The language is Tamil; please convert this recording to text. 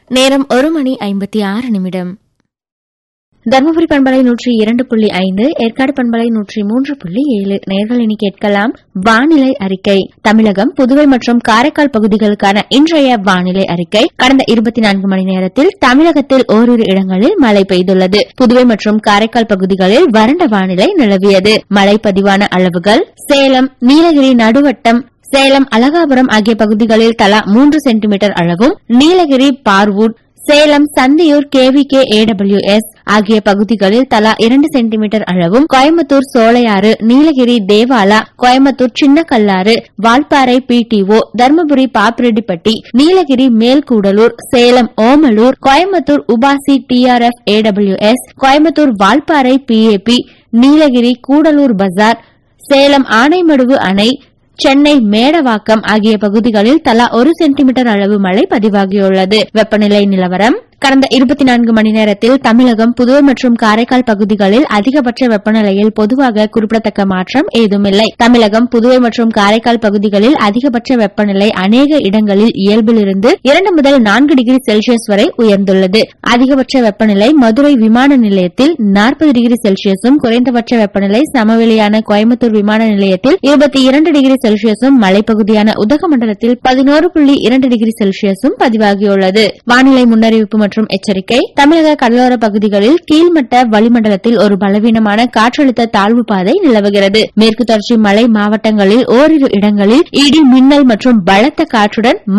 நேரம் ஒரு மணி ஐம்பத்தி ஆறு நிமிடம் தருமபுரி பண்பலை நூற்றி இரண்டு புள்ளி ஐந்து ஏற்காடு பண்பலை நூற்றி மூன்று புள்ளி ஏழு நேர்கள் இனி கேட்கலாம் வானிலை அறிக்கை தமிழகம் புதுவை மற்றும் காரைக்கால் பகுதிகளுக்கான இன்றைய வானிலை அறிக்கை கடந்த இருபத்தி நான்கு மணி நேரத்தில் தமிழகத்தில் ஓரிரு இடங்களில் மழை பெய்துள்ளது புதுவை மற்றும் காரைக்கால் பகுதிகளில் வறண்ட வானிலை நிலவியது மழை பதிவான அளவுகள் சேலம் நீலகிரி நடுவட்டம் சேலம் அலகாபுரம் ஆகிய பகுதிகளில் தலா மூன்று சென்டிமீட்டர் அளவும் நீலகிரி பார்வூட் சேலம் சந்தியூர் கேவிகே ஏடபிள்யூஎஸ் ஆகிய பகுதிகளில் தலா இரண்டு சென்டிமீட்டர் அளவும் Coimbatore Solaiyar Nilgiri Devala Coimbatore Chinnakallar Valparai PTO Dharmapuri Pappireddipatti Nilgiri Melkudalur Salem Omalur Coimbatore UPASI TRF AWS Coimbatore Valparai PAP Nilgiri Gudalur Bazaar Salem Anaimaduvu அணை சென்னை மேடவாக்கம் ஆகிய பகுதிகளில் தலா ஒரு சென்டிமீட்டர் அளவு மழை பதிவாகியுள்ளது வெப்பநிலை நிலவரம் கடந்த இருபத்தி நான்கு மணி நேரத்தில் தமிழகம் புதுவை மற்றும் காரைக்கால் பகுதிகளில் அதிகபட்ச வெப்பநிலையில் பொதுவாக குறிப்பிடத்தக்க மாற்றம் ஏதுமில்லை தமிழகம் புதுவை மற்றும் காரைக்கால் பகுதிகளில் அதிகபட்ச வெப்பநிலை அநேக இடங்களில் இயல்பிலிருந்து இரண்டு முதல் நான்கு டிகிரி செல்சியஸ் வரை உயர்ந்துள்ளது அதிகபட்ச வெப்பநிலை மதுரை விமான நிலையத்தில் நாற்பது டிகிரி செல்சியஸும் குறைந்தபட்ச வெப்பநிலை சமவெளியான கோயம்புத்தூர் விமான நிலையத்தில் இருபத்தி இரண்டு டிகிரி செல்சியஸும் மலைப்பகுதியான உதகமண்டலத்தில் பதினோரு புள்ளி இரண்டு டிகிரி செல்சியஸும் பதிவாகியுள்ளது வானிலை முன்னறிவிப்பு மற்றும் எச்சரிக்கை தமிழக கடலோர பகுதிகளில் கீழ்மட்ட வளிமண்டலத்தில் ஒரு பலவீனமான காற்றழுத்த தாழ்வு பாதை நிலவுகிறது மேற்கு தொடர்ச்சி மலை மாவட்டங்களில் ஓரிரு இடங்களில் இடி மின்னல் மற்றும் பலத்த காற்றுடன்